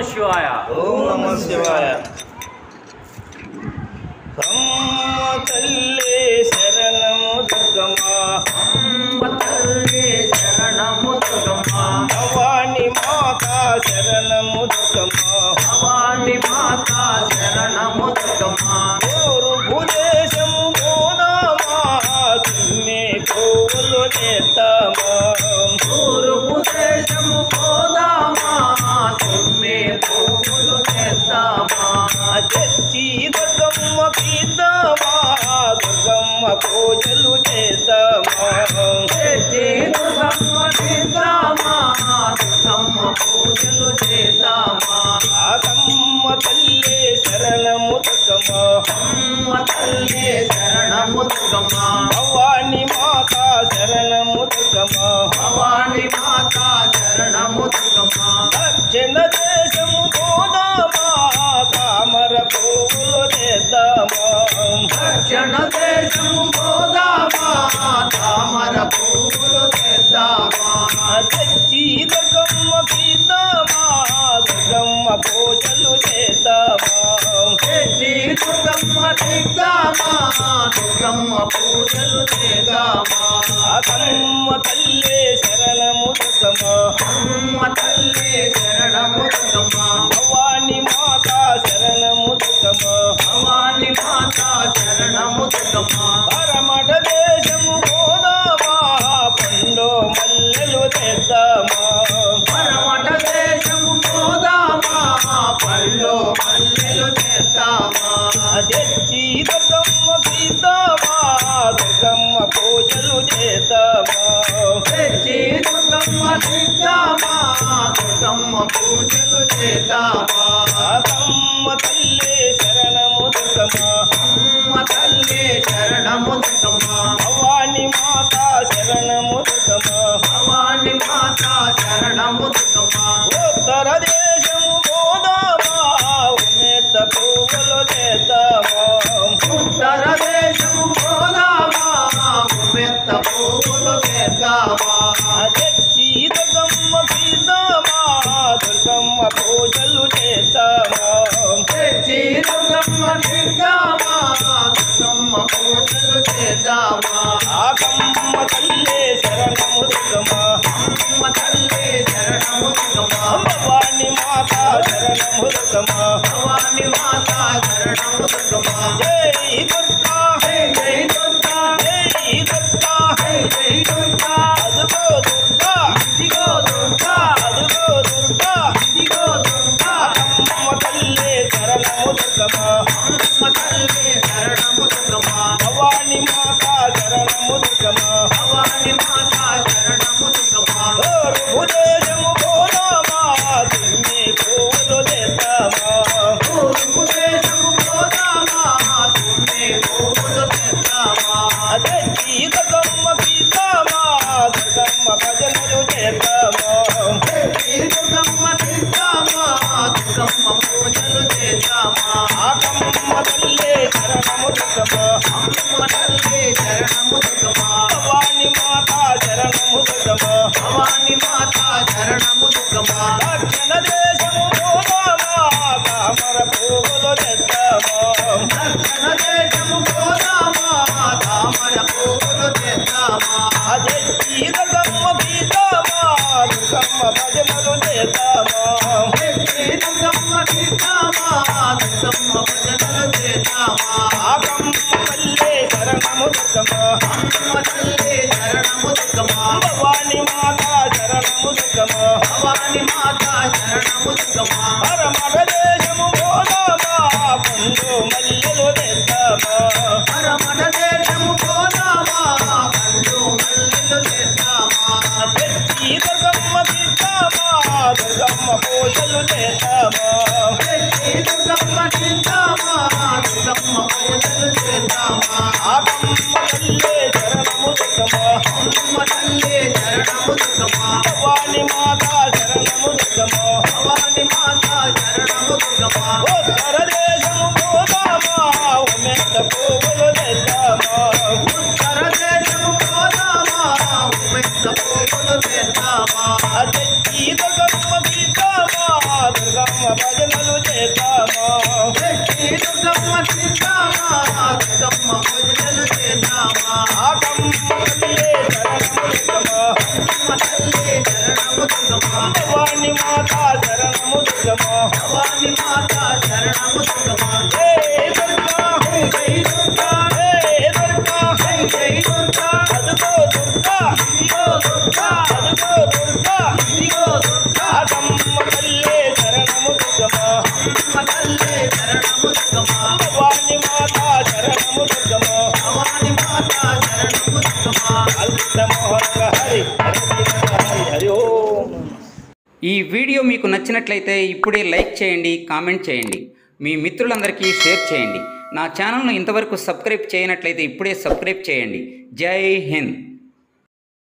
శివాయ ఓం నమ శివాయ అమ్మ తల్లి శరణము దుర్గమా అమ్మ తల్లి శరణము దుర్గమ్మ భవాని మాత శరణము దుర్గమా భవాని మాత శరణము దుర్గమ్మ ఊరు భూదేశము పోదామా తుమ్మి కోవులు చేద్దామా తూర్పు దేశము పోదామా తుమ్మి పువ్వులు చేద్దామా తెచ్చి దుర్గమ్మ పీద్దామా దుర్గమ్మ పూజలు చేద్దామా తెచ్చి దుర్గమ్మ చేద్దామా దుర్గమ్మ పూజలు చేద్దామా ఆకమ్మ తల్లి శరణము దుర్గమ్మ అమ్మ తల్లి శరణము దుర్గమ్మ భవాని మాత శరణము దుర్గమ్మ భవాని మాత శరణము దుర్గమ్మ దక్షిణ దేశము పోదామా తామర పువ్వులు చేద్దామా దక్షిణ దేశము పోదామా తామర పువ్వులు తెద్దామా తెచ్చి దుర్గమ్మ పీద్దామా దుర్గమ్మ పూజలు చేద్దామా తెచ్చి దుర్గమ్మ దిద్దామా దుర్గమ్మ పూజలు చేద్దామా ఆకమ్మ తల్లి శరణము దుర్గమ్మ అమ్మ తల్లి శరణము దుర్గమ్మ భవాని మాత శరణము దుర్గమ్మ భవాని మాత శరణము దుర్గమ్మ పరమట దేశము పోదామా పండు మల్లెలు తెద్దామా పరమట దేశము పోదామా పళ్ళు మల్లెలు తెద్దామా తెచ్చి దుర్గమ్మ పీద్దామా దుర్గమ్మ పూజలు చేద్దామా తెచ్చి దుర్గమ్మ దిద్దామా దుర్గమ్మ పూజలు చేద్దామా ఆకమ్మ తల్లి శరణము దుర్గమ్మ అమ్మ తల్లి శరణము దుర్గమ్మ భవాని మాత శరణము దుర్గమ్మ భవాని మాత శరణము దుర్గమ్మ ఉత్తర దేశము పోదామా ఉమెత్త పువ్వులు చేద్దామా ఉత్తర దేశము పోదామా మెత్త పువ్వులు తెద్దామా తెచ్చి దుర్గమ్మ పీద్దామా దుర్గమ్మ పూజలు చేద్దామా తెచ్చి దుర్గమ్మ దిద్దామా దుర్గమ్మ పూజలు చేద్దామా ఆకమ్మ తల్లి శరణము దుర్గమ్మ అమ్మ తల్లి శరణము దుర్గమ్మ భవాని మాత శరణము దుర్గమ్మ భవాని మాత శరణము దుర్గమ్మ జై దుర్గా జై జై దుర్గా జై దుర్గా జై జై దుర్గా అదుగో దుర్గా ఇదిగో దుర్గా అదుగో దుర్గా ఇదిగో దుర్గా ఆకమ్మ తల్లి శరణము దుర్గమ్మ అమ్మ తల్లి శరణము దుర్గమ్మ భవాని మాత శరణము దుర్గమ్మ భవాని మాత శరణము దుర్గమ్మ భూదేశము పోదామా తుమ్మి పువ్వులు తెద్దామా తూర్పు దేశము పోదామా తుమ్మి పువ్వులు తెద్దామా అదెచ్చి దుర్గమ్మ పీద్దామా దుర్గమ్మ భజనలు చేద్దామా తెచ్చి దుర్గమ్మ దిద్దామా దుర్గమ్మ పూజలు చేద్దామా ఆకమ్మ తల్లి శరణము దుర్గమ్మ అమ్మ తల్లి శరణము దుర్గమ్మ భవాని మాత శరణము దుర్గమ్మ భవాని మాత శరణము దుర్గమ్మ దక్షిణ దేశము పోదామా తామర పువ్వులు తెద్దామా దక్షిణ దేశము పోదామా తామర పువ్వులు తెద్దామా అదెచ్చి దుర్గమ్మ పీద్దామా దుర్గమ్మ భజనలు చేద్దామా తెచ్చి దుర్గమ్మ దిద్దామా దుర్గమ్మ పూజలు చేద్దామా ఆకమ్మ తల్లి శరణము దుర్గమ్మ అమ్మ తల్లి శరణము దుర్గమ్మ భవాని మాత శరణము దుర్గమ్మ భవాని మాత శరణము దుర్గమ్మ పరమట దేశము పోదామా పండు మల్లెలు తెద్దామా పరమట దేశము పోదామా పండు మల్లెలు తెద్దామా తెచ్చి దుర్గమ్మ తీద్దామా దుర్గమ్మ పూజలు చేద్దామా తెచ్చి దుర్గమ్మ దిద్దామా దుర్గమ్మ పూజలు చేద్దామా ఆకమ్మ తల్లి శరణము దుర్గమ్మ అమ్మ తల్లి శరణము దుర్గమ్మ భవాని మాత శరణము దుర్గమ్మ భవాని మాత శరణము దుర్గమ్మ ఉత్తర దేశము పోదామా ఉమెత్త పువ్వులు తెద్దామా ఉత్తర దేశము పోదామా ఉమ్మెత్త పువ్వులు తెద్దామా అదెచ్చి దుర్గమ్మ తీద్దామా దుర్గమ్మ భజనలు చేద్దామా వెట్టి దుర్గమ్మ చిత్తామా దుర్గమ్మ భజనలు చేద్దామా ఆకమ్మ తల్లి శరణము దుర్గమ్మ అమ్మ తల్లి శరణము దుర్గమ్మ భవాని మాత శరణము దుర్గమ్మ భవాని మాత శరణము దుర్గమ్మ హే దుర్గా జై దుర్గా హే దుర్గా జై జై దుర్గా అదుగో దుర్గా ఇదిగో దుర్గా అదుగో దుర్గా ఇదిగో దుర్గా ఆకమ్మ తల్లి శరణము దుర్గమ్మ అమ్మ తల్లి శరణము దుర్గమ్మ భవాని మాత శరణము దుర్గమ్మ భవాని మాత శరణము దుర్గమ్మ అల్పమోహన హరి హరి హరి హరి ఓం ఈ వీడియో మీకు నచ్చినట్లయితే ఇప్పుడే లైక్ చేయండి కామెంట్ చేయండి మీ మిత్రులందరికీ షేర్ చేయండి నా ఛానల్ను ఇంతవరకు సబ్స్క్రైబ్ చేయనట్లయితే ఇప్పుడే సబ్స్క్రైబ్ చేయండి జై హింద్